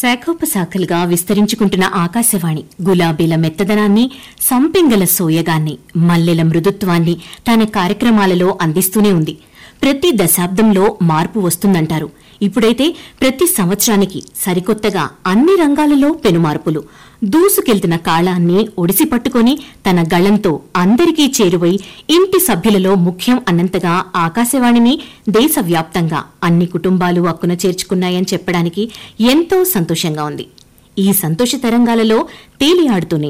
శాఖోపశాఖలుగా విస్తరించుకుంటున్న ఆకాశవాణి గులాబీల మెత్తదనాన్ని సంపెంగల సోయగాన్ని మల్లెల మృదుత్వాన్ని తన కార్యక్రమాలలో అందిస్తూనే ఉంది ప్రతి దశాబ్దంలో మార్పు వస్తుందంటారు ఇప్పుడైతే ప్రతి సంవత్సరానికి సరికొత్తగా అన్ని రంగాలలో పెనుమార్పులు దూసుకెళ్తున్న కాలాన్ని ఒడిసి పట్టుకొని తన గళంతో అందరికీ చేరువై ఇంటి సభ్యులలో ముఖ్యం అన్నంతగా ఆకాశవాణిని దేశవ్యాప్తంగా అన్ని కుటుంబాలు అక్కున చేర్చుకున్నాయని చెప్పడానికి ఎంతో సంతోషంగా ఉంది ఈ సంతోష తరంగాలలో తేలియాడుతూనే